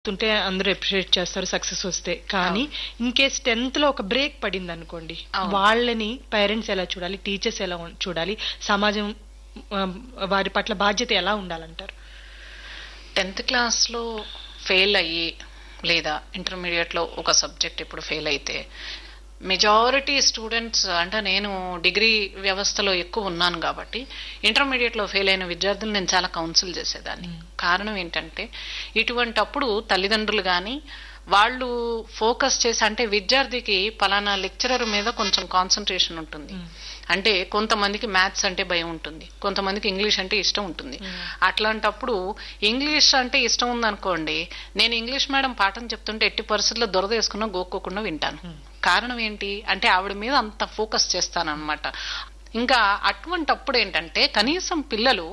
ఉంటే అందరూ అప్రిషియేట్ చేస్తారు సక్సెస్ వస్తే కానీ ఇన్ కేస్ టెన్త్ లో ఒక బ్రేక్ పడింది అనుకోండి అవును. వాళ్ళని పేరెంట్స్ ఎలా చూడాలి టీచర్స్ ఎలా ఉం- చూడాలి సమాజం ఆ, వారి పట్ల బాధ్యత ఎలా ఉండాలంటారు టెన్త్ క్లాస్లో ఫెయిల్ అయ్యి లేదా ఇంటర్మీడియట్లో ఒక సబ్జెక్ట్ ఇప్పుడు ఫెయిల్ అయితే మెజారిటీ స్టూడెంట్స్ అంటే నేను డిగ్రీ వ్యవస్థలో ఎక్కువ ఉన్నాను కాబట్టి ఇంటర్మీడియట్లో ఫెయిల్ అయిన విద్యార్థులు నేను చాలా కౌన్సిల్ చేసేదాన్ని కారణం ఏంటంటే ఇటువంటప్పుడు తల్లిదండ్రులు కానీ వాళ్ళు ఫోకస్ చేసి అంటే విద్యార్థికి పలానా లెక్చరర్ మీద కొంచెం కాన్సన్ట్రేషన్ ఉంటుంది అంటే కొంతమందికి మ్యాథ్స్ అంటే భయం ఉంటుంది కొంతమందికి ఇంగ్లీష్ అంటే ఇష్టం ఉంటుంది అట్లాంటప్పుడు ఇంగ్లీష్ అంటే ఇష్టం ఉందనుకోండి నేను ఇంగ్లీష్ మేడం పాఠం చెప్తుంటే ఎట్టి పరిస్థితుల్లో దొరద వేసుకున్నా గోక్కోకుండా వింటాను కారణం ఏంటి అంటే ఆవిడ మీద అంత ఫోకస్ చేస్తాను అనమాట ఇంకా అటువంటప్పుడు ఏంటంటే కనీసం పిల్లలు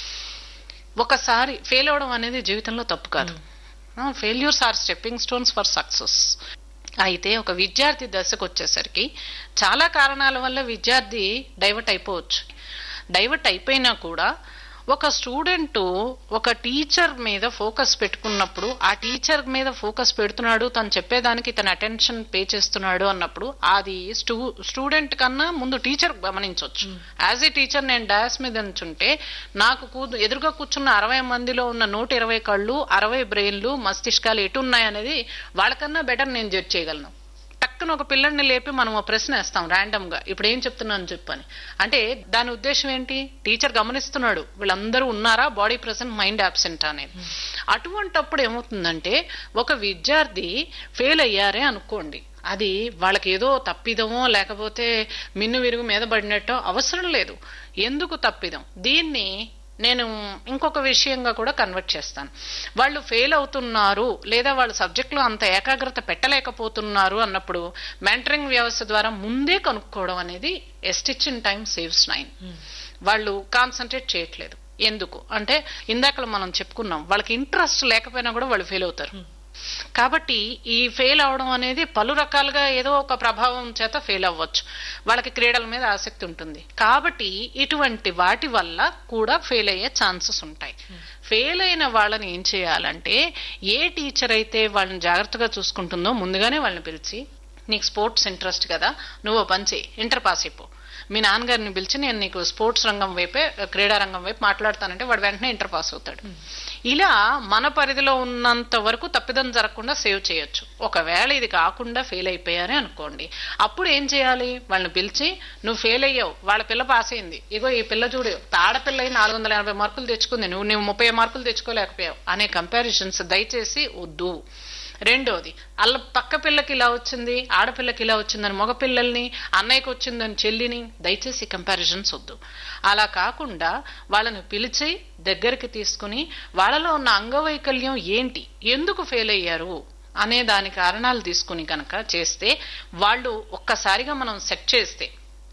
ఒకసారి ఫెయిల్ అవడం అనేది జీవితంలో తప్పు కాదు failures are stepping stones for success అయితే ఒక విద్యార్థి దశకు వచ్చేసరికి చాలా కారణాల వల్ల విద్యార్థి డైవర్ట్ అయిపోవచ్చు డైవర్ట్ అయిపోయినా కూడా ఒక స్టూడెంట్ ఒక టీచర్ మీద ఫోకస్ పెట్టుకున్నప్పుడు ఆ టీచర్ మీద ఫోకస్ పెడుతున్నాడు తను చెప్పేదానికి తన అటెన్షన్ పే చేస్తున్నాడు అన్నప్పుడు అది స్టూ స్టూడెంట్ కన్నా ముందు టీచర్ గమనించవచ్చు యాజ్ ఏ టీచర్ నేను డాస్ మీద ఉంచుంటే నాకు కూ- ఎదురుగా కూర్చున్న అరవై మందిలో ఉన్న నూట ఇరవై కళ్ళు అరవై బ్రెయిన్లు మస్తిష్కాలు ఎటు ఉన్నాయనేది వాళ్ళకన్నా బెటర్ నేను జడ్జ్ చేయగలను టక్కున ఒక పిల్లల్ని లేపి మనం ఒక ప్రశ్న వేస్తాం ర్యాండమ్ గా ఇప్పుడు ఏం చెప్తున్నాను చెప్పని అంటే దాని ఉద్దేశం ఏంటి టీచర్ గమనిస్తున్నాడు వీళ్ళందరూ ఉన్నారా బాడీ ప్రెసెంట్ మైండ్ అబ్సెంట్ అనేది అటువంటప్పుడు ఏమవుతుందంటే ఒక విద్యార్థి ఫెయిల్ అయ్యారే అనుకోండి అది వాళ్ళకి ఏదో తప్పిదమో లేకపోతే మిన్ను విరుగు మీద పడినట్టో అవసరం లేదు ఎందుకు తప్పిదం దీన్ని నేను ఇంకొక విషయంగా కూడా కన్వర్ట్ చేస్తాను వాళ్ళు ఫెయిల్ అవుతున్నారు లేదా వాళ్ళ సబ్జెక్టులో అంత ఏకాగ్రత పెట్టలేకపోతున్నారు అన్నప్పుడు మెంటరింగ్ వ్యవస్థ ద్వారా ముందే కనుక్కోవడం అనేది a stitch in time saves nine వాళ్ళు కాన్సన్ట్రేట్ చేయట్లేదు ఎందుకు అంటే ఇందాక మనం చెప్పుకున్నాం వాళ్ళకి ఇంట్రెస్ట్ లేకపోయినా కూడా వాళ్ళు ఫెయిల్ అవుతారు కాబట్టి ఈ ఫెయిల్ అవడం అనేది పలు రకాలుగా ఏదో ఒక ప్రభావం చేత ఫెయిల్ అవ్వచ్చు వాళ్ళకి క్రీడల మీద ఆసక్తి ఉంటుంది కాబట్టి ఇటువంటి వాటి వల్ల కూడా ఫెయిల్ అయ్యే ఛాన్సెస్ ఉంటాయి ఫెయిల్ అయిన వాళ్ళని ఏం చేయాలంటే ఏ టీచర్ అయితే వాళ్ళని జాగ్రత్తగా చూసుకుంటుందో ముందుగానే వాళ్ళని పిలిచి నీకు స్పోర్ట్స్ ఇంట్రెస్ట్ కదా నువ్వు ఓ పని చేయి ఇంటర్ పాస్ అయిపో మీ నాన్నగారిని పిలిచి నేను నీకు స్పోర్ట్స్ రంగం వైపే క్రీడా రంగం వైపు మాట్లాడతానంటే వాడు వెంటనే ఇంటర్ పాస్ అవుతాడు ఇలా మన పరిధిలో ఉన్నంత వరకు తప్పిదం జరగకుండా సేవ్ చేయొచ్చు ఒకవేళ ఇది కాకుండా ఫెయిల్ అయిపోయారే అనుకోండి అప్పుడు ఏం చేయాలి వాళ్ళని పిలిచి నువ్వు ఫెయిల్ అయ్యావు వాళ్ళ పిల్ల పాస్ అయింది ఇగో ఈ పిల్ల చూడు ఆడపిల్ల అయి నాలుగు వందల ఎనభై మార్కులు తెచ్చుకుంది నువ్వు నువ్వు ముప్పై మార్కులు తెచ్చుకోలేకపోయావు అనే కంపారిజన్స్ దయచేసి వద్దు రెండోది అల్ల పక్క పిల్లకి ఇలా వచ్చింది ఆడపిల్లకి ఇలా వచ్చిందని మగపిల్లల్ని అన్నయ్యకి వచ్చిందని చెల్లిని దయచేసి కంపారిజన్స్ వద్దు అలా కాకుండా వాళ్ళని పిలిచి దగ్గరికి తీసుకుని వాళ్ళలో ఉన్న అంగవైకల్యం ఏంటి ఎందుకు ఫెయిల్ అయ్యారు అనే దాని కారణాలు తీసుకుని కనుక చేస్తే వాళ్ళు ఒక్కసారిగా మనం సెట్ చేస్తే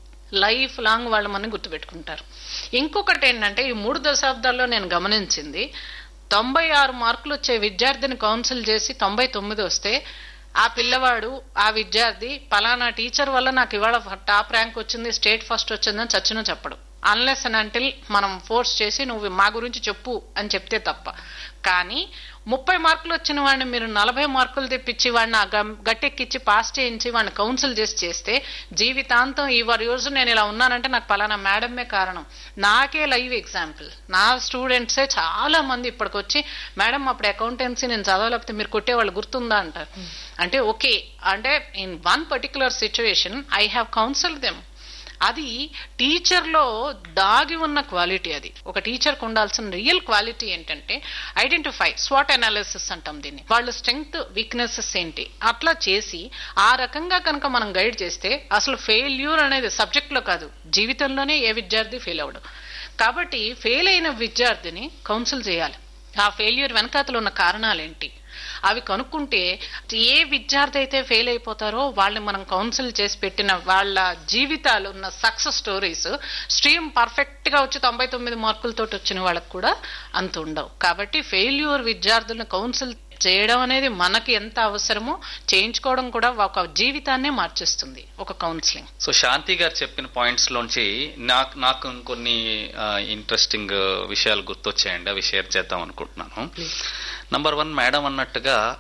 లైఫ్ లాంగ్ వాళ్ళు మనం గుర్తుపెట్టుకుంటారు ఇంకొకటి ఏంటంటే ఈ మూడు దశాబ్దాల్లో నేను గమనించింది తొంభై ఆరు మార్కులు వచ్చే విద్యార్థిని కౌన్సిల్ చేసి తొంభై తొమ్మిది వస్తే ఆ పిల్లవాడు ఆ విద్యార్థి పలానా టీచర్ వల్ల నాకు ఇవాళ టాప్ ర్యాంక్ వచ్చింది స్టేట్ ఫస్ట్ వచ్చిందని చచ్చినా చెప్పడు అన్లెస్ అండ్ అంటిల్ మనం ఫోర్స్ చేసి నువ్వు మా గురించి చెప్పు అని చెప్తే తప్ప కానీ ముప్పై మార్కులు వచ్చిన వాడిని మీరు నలభై మార్కులు తెప్పించి వాడిని ఆ గం- గట్టెక్కిచ్చి పాస్ చేయించి వాడిని కౌన్సిల్ చేసి చేస్తే జీవితాంతం ఈ రోజు నేను ఇలా ఉన్నానంటే నాకు పలానా మేడమే కారణం నాకే లైవ్ ఎగ్జాంపుల్ నా స్టూడెంట్సే చాలా మంది ఇప్పటికొచ్చి మేడం అప్పుడు అకౌంటెన్సీ నేను చదవలేకపోతే మీరు కొట్టేవాళ్ళు గుర్తుందా అంటారు అంటే ఓకే అంటే in one particular situation I have counsel them అది టీచర్లో దాగి ఉన్న క్వాలిటీ అది ఒక టీచర్కి ఉండాల్సిన రియల్ క్వాలిటీ ఏంటంటే ఐడెంటిఫై స్వాట్ అనాలిసిస్ అంటాం దీన్ని వాళ్ళ స్ట్రెంగ్త్ వీక్నెసెస్ ఏంటి అట్లా చేసి ఆ రకంగా కనుక మనం గైడ్ చేస్తే అసలు ఫెయిల్యూర్ అనేది సబ్జెక్ట్లో కాదు జీవితంలోనే ఏ విద్యార్థి ఫెయిల్ అవ్వడు కాబట్టి ఫెయిల్ అయిన విద్యార్థిని కౌన్సిల్ చేయాలి ఆ ఫెయిల్యూర్ వెనకాతలు ఉన్న కారణాలేంటి అవి కనుక్కుంటే ఏ విద్యార్థి అయితే ఫెయిల్ అయిపోతారో వాళ్ళని మనం కౌన్సిల్ చేసి పెట్టిన వాళ్ళ జీవితాలు ఉన్న సక్సెస్ స్టోరీస్ స్ట్రీమ్ పర్ఫెక్ట్ గా వచ్చి తొంభై తొమ్మిది మార్కులతో వచ్చిన వాళ్ళకి కూడా అంత ఉండవు కాబట్టి ఫెయిల్యూర్ విద్యార్థులను కౌన్సిల్ చేయడం అనేది మనకి ఎంత అవసరమో చేయించుకోవడం కూడా ఒక జీవితాన్నే మార్చేస్తుంది ఒక కౌన్సిలింగ్ సో శాంతి గారు చెప్పిన పాయింట్స్ లోంచి నాకు నాకు ఇంకొన్ని ఇంట్రెస్టింగ్ విషయాలు గుర్తొచ్చాయండి అవి షేర్ చేద్దాం అనుకుంటున్నాను నంబర్ వన్ మేడం అన్నట్టుగా